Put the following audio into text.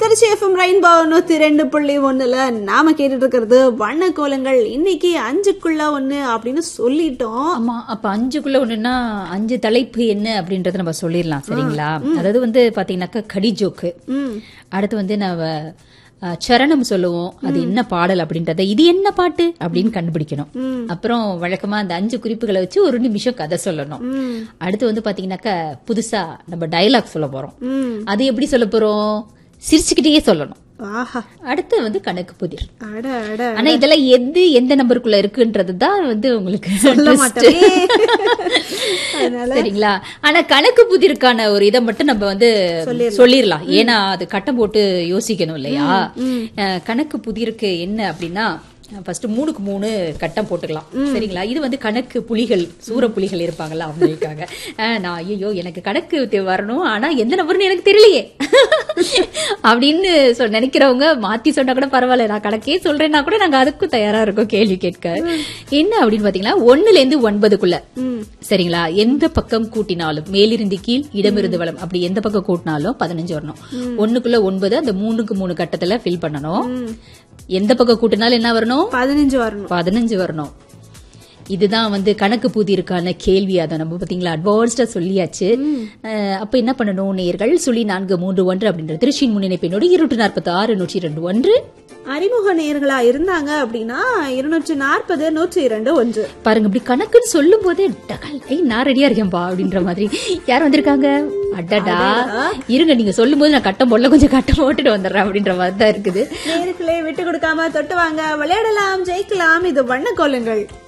Trichy FM rainbow நூத்தி ரெண்டு புள்ளி ஒண்ணுல நாம கேட்டுட்டு இருக்கிறது வண்ண கோலங்கள் இன்னைக்கு அஞ்சுக்குள்ள ஒண்ணு அப்படின்னு சொல்லிட்டோம் ஆமா அப்ப அஞ்சுக்குள்ள ஒண்ணுன்னா அஞ்சு தலைப்பு என்ன அப்படின்றத நம்ம சொல்லிடலாம் சரிங்களா அதாவது வந்து பாத்தீங்கன்னாக்கா கடி ஜோக்கு ம் அடுத்து வந்து நம்ம அஹ், சரணம் சொல்லுவோம் அது என்ன பாடல் அப்படின்றத இது என்ன பாட்டு அப்படின்னு கண்டுபிடிக்கணும் அப்புறம் வழக்கமா அந்த அஞ்சு குறிப்புகளை வச்சு ஒரு நிமிஷம் கதை சொல்லணும் ம் அடுத்து வந்து பாத்தீங்கன்னாக்கா புதுசா நம்ம டயலாக் சொல்ல போறோம் ம் அது எப்படி சொல்ல போறோம் சிரிச்சுக்கிட்டே சொல்லணும் ஆஹா அடுத்து வந்து கணக்கு புதிர் அட அட ஆனா இதெல்லாம் எது எந்த நம்பருக்குள்ள இருக்குன்றது தான் வந்து உங்களுக்கு சொல்ல twist. மாட்டோமே அதனால சரிங்களா ஆனா கணக்கு புதிருக்கான ஒரு இதை மட்டும் நம்ம வந்து சொல்லிடலாம் ஏன்னா அது கட்டம் போட்டு யோசிக்கணும் இல்லையா அஹ், கணக்கு புதிருக்கு என்ன அப்படின்னா ஃபர்ஸ்ட் மூணுக்கு மூணு கட்டம் போட்டுக்கலாம் சரிங்களா இது வந்து கணக்கு புலிகள் சூர புலிகள் இருப்பாங்கல்ல அவங்களுக்காக அஹ், நான் ஐயோ எனக்கு கணக்கு தெ- வரணும் ஆனா எந்த நபர்னு எனக்கு தெரியலையே அப்படின்னு சொ- நினைக்கிறவங்க மாத்தி சொன்னா கூட பரவாயில்ல நான் கணக்கே சொல்றேன்னா கூட நாங்க அதுக்கும் தயாரா இருக்கோம் கேள்வி கேட்க என்ன அப்படின்னு பாத்தீங்கன்னா ஒண்ணுல இருந்து ஒன்பதுக்குள்ள சரிங்களா எந்த பக்கம் கூட்டினாலும் மேலிருந்து கீழ் இடமிருந்து வளம் அப்படி எந்த பக்கம் கூட்டினாலும் பதினஞ்சு வரணும் ஒண்ணுக்குள்ள ஒன்பது அந்த மூணுக்கு மூணு கட்டத்துல ஃபில் பண்ணணும் எந்த பக்கம் கூட்டினாலும் என்ன வரணும் பதினஞ்சு வரணும் பதினஞ்சு வரணும் இதுதான் வந்து கணக்கு பூதிற்கான கேள்வி அதை நம்ம பாத்தீங்களா அட்வான்ஸ்டா சொல்லியாச்சு அஹ், அப்ப என்ன பண்ணணும் நேர்கள் சுழி நான்கு மூன்று ஒன்று அப்படின்ற திருச்சியின் முன்னிணைப்பினோடு இருநூற்று நாற்பத்தி ஆறு நூற்றி இரண்டு ஒன்று அறிமுக நேயர்களா இருந்தாங்க அப்படின்னா இருநூற்றி நாற்பது நூற்றி இரண்டு ஒன்று பாருங்க இப்படி கணக்குன்னு சொல்லும் போதே டகல் ஐய் நான் ரெடியா இருக்கேன்பா அப்படின்ற மாதிரி யார் வந்திருக்காங்க அடடா இருங்க நீங்க சொல்லும் போது நான் கட்டம் போடல கொஞ்சம் கட்டம் போட்டுட்டு வந்துடுறேன் அப்படின்ற மாதிரி தான் இருக்குது நேயர்களே விட்டு கொடுக்காம தொட்டு வாங்க விளையாடலாம் ஜெயிக்கலாம் இது வண்ண கோலங்கள்